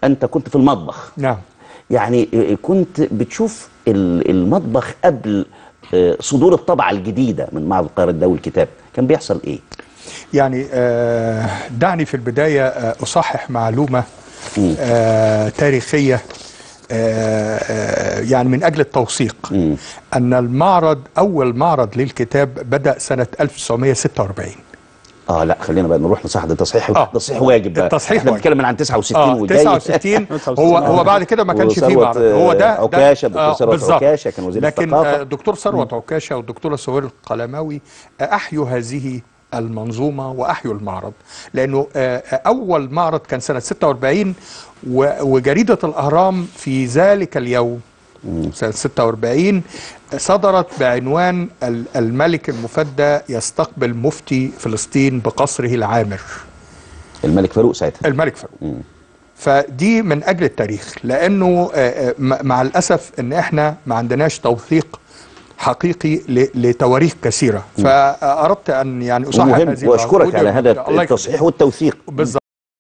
انت كنت في المطبخ نعم يعني آه، كنت بتشوف ال- المطبخ قبل آه، صدور الطبعه الجديده من معهد القاهره الدولي للكتاب كان بيحصل ايه يعني آه، دعني في البداية آه، أصحح معلومة آه، تاريخية آه، آه، يعني من أجل التوثيق أن المعرض أول معرض للكتاب بدأ سنة 1946 اه لا خلينا بقى نروح لصحة التصحيح آه. تصحيح واجب بقى التصحيح احنا واجب. بنتكلم من عن 69 اه وجاي 69 هو هو بعد كده ما كانش فيه وثروت، معرض هو ده آه، عكاشة، الدكتور آه، ثروت بالظبط. عكاشة كان وزير لكن الثقافة. آه، الدكتور ثروت عكاشة والدكتورة سهير القلماوي آه، أحيوا هذه المنظومة وأحيوا المعرض لأنه آه، آه، أول معرض كان سنة 46 و- وجريدة الأهرام في ذلك اليوم سنة 46 صدرت بعنوان ال- الملك المفدى يستقبل مفتي فلسطين بقصره العامر الملك فاروق ساعتها الملك فاروق فدي من اجل التاريخ لانه آه، آه، م- مع الاسف ان احنا ما عندناش توثيق حقيقي ل- لتواريخ كثيره فاردت ان يعني اصحح ومهم هذه واشكرك المعلومة. على هذا الله يخليك. التصحيح والتوثيق بالظبط